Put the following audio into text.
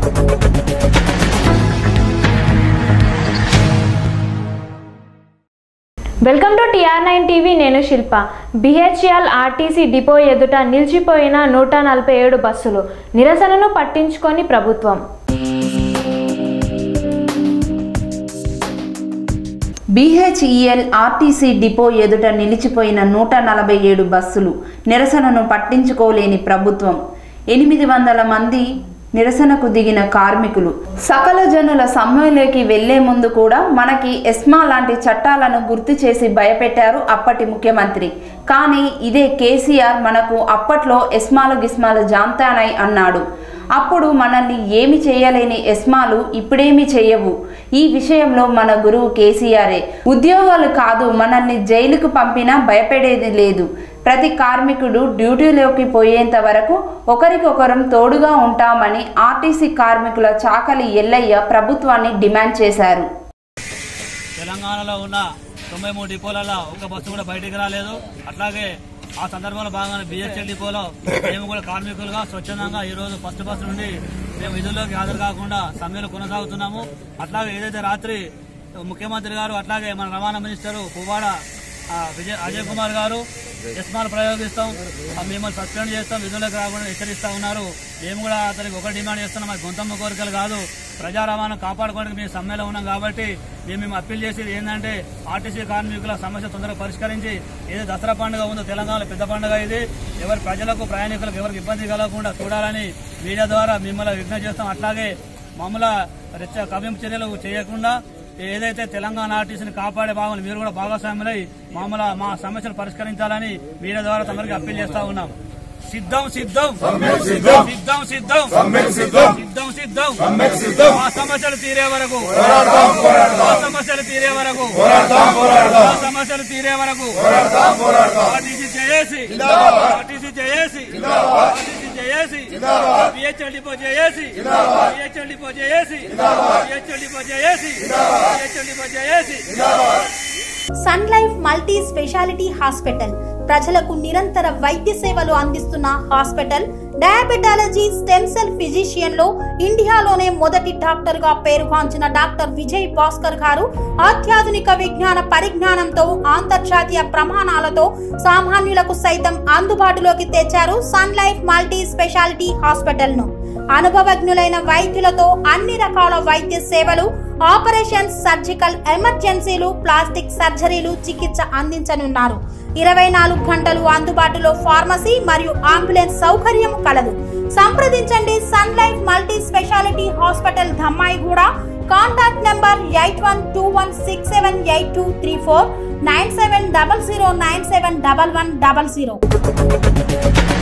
welcome to TR nine TV నేను Shilpa BHEL RTC depot ఎదుట నిలిచిపోయిన నూట నలభై ఏడు బస్సులు నిరసనను పట్టించుకొని ప్రభుత్వం బీహెచ్ఈఎల్ ఆర్టీసీ డిపో ఎదుట నిలిచిపోయిన నూట నలభై ఏడు బస్సులు నిరసనను పట్టించుకోలేని ప్రభుత్వం ఎనిమిది వందల మంది నిరసనకు దిగిన కార్మికులు సకల జనుల సమ్మెలోకి వెళ్లే ముందు కూడా మనకి ఎస్మా లాంటి చట్టాలను గుర్తు చేసి భయపెట్టారు అప్పటి ముఖ్యమంత్రి కానీ ఇదే కేసీఆర్ మనకు అప్పట్లో ఎస్మాలు గిస్మాలు జాంతానై అన్నాడు అప్పుడు మనల్ని ఏమి చేయలేని ఎస్మాలు ఇప్పుడేమి చేయవు ఈ విషయంలో మన గురువు కేసీఆరే ఉద్యోగాలు కాదు మనల్ని జైలుకు పంపినా భయపడేది లేదు ప్రతి కార్మికుడు డ్యూటీలోకి పోయేంత వరకు ఒకరికొకరం తోడుగా ఉంటామని ఆర్టీసీ కార్మికుల చాకలి ఎల్లయ్య ప్రభుత్వాన్ని డిమాండ్ చేశారు తెలంగాణలో ఉన్న తొంభై మూడు డిపోలలో ఒక బస్సు కూడా బయటికి రాలేదు అట్లాగే ఆ సందర్భంలో భాగంగా బిహెచ్ఎల్ డిపోలో మేము కూడా కార్మికులుగా స్వచ్ఛందంగా ఈ రోజు ఫస్ట్ బస్సు నుండి మేము విధుల్లోకి హాజరు కాకుండా సమ్మెలు కొనసాగుతున్నాము అట్లాగే ఏదైతే రాత్రి ముఖ్యమంత్రి గారు అట్లాగే మన రవాణా మినిస్టర్ పువ్వాడ ఆ, విజయ్ అజయ్ కుమార్ గారు ఎస్మాల్ ప్రయోగిస్తాం ఆ, మిమ్మల్ని సస్పెండ్ చేస్తాం విధులకు రాకుండా హెచ్చరిస్తా ఉన్నారు మేము కూడా అతనికి ఒక డిమాండ్ చేస్తున్నాం మాకు గొంతమ్మ కోరికలు కాదు ప్రజా రవాణా కాపాడుకోవడానికి మేము సమ్మెలో ఉన్నాం కాబట్టి మేము మేము అప్పీల్ చేసేది ఏంటంటే ఆర్టీసీ కార్మికుల సమస్య తొందరగా పరిష్కరించి ఏదో దసరా పండుగ ఉందో తెలంగాణలో పెద్ద పండుగ ఇది ఎవరి ప్రజలకు ప్రయాణికులకు ఎవరికి ఇబ్బంది కలగకుండా చూడాలని మీడియా ద్వారా మిమ్మల్ని విజ్ఞప్తి చేస్తాం అట్లాగే మమ్మల్ని రెచ్చ కవ్యం చర్యలు చేయకుండా ఏదైతే తెలంగాణ ఆర్టీసీని కాపాడే భాగంలో మీరు కూడా భాగస్వాములై మామూలు మా సమస్యలు పరిష్కరించాలని మీడియా ద్వారా తమరికి అప్పీల్ చేస్తా ఉన్నాం సిద్ధం సిద్ధం సిద్ధం సిద్ధం సిద్ధం సిద్ధం మా సమస్యలు తీరే వరకు మా సమస్యలు తీరే వరకు మా సమస్యలు తీరే వరకు ఆర్టీసీ చేసి ఆర్టీసీ చేసి ఆర్టీసీ చేసి బిహెచ్ఎల్ డిపో చేసి బిహెచ్ఎల్ డిపో చేసి బిహెచ్ఎల్ డిపో చేసి బిహెచ్ఎల్ డిపో చేసి Sun Life multi speciality hospital ప్రజలకు నిరంతర వైద్య సేవలు అందిస్తున్న hospital diabetology stem cell physician లో ఇండియాలోనే మొదటి డాక్టర్ గా పేరుగాంచిన డాక్టర్ విజయ్ భాస్కర్ గారు అత్యాధునిక విజ్ఞాన పరిజ్ఞానంతో అంతర్జాతీయ ప్రమాణాలతో సామాన్యులకు సైతం అందుబాటులోకి తెచ్చారు Sun Life multi speciality hospital ను అనుభవజ్ఞులైన వైద్యులతో అన్ని రకాల వైద్య సేవలు ఆపరేషన్స్ సర్జికల్ ఎమర్జెన్సీలు ప్లాస్టిక్ సర్జరీలు చికిత్స అందించనున్నారు ఇరవై నాలుగు గంటలు అందుబాటులో ఫార్మసీ మరియు అంబులెన్స్ సౌకర్యం కలదు సంప్రదించండి Sun Life multi speciality hospital Dammaiguda contact number eight one two one six seven eight two three four nine seven double zero nine seven double one double zero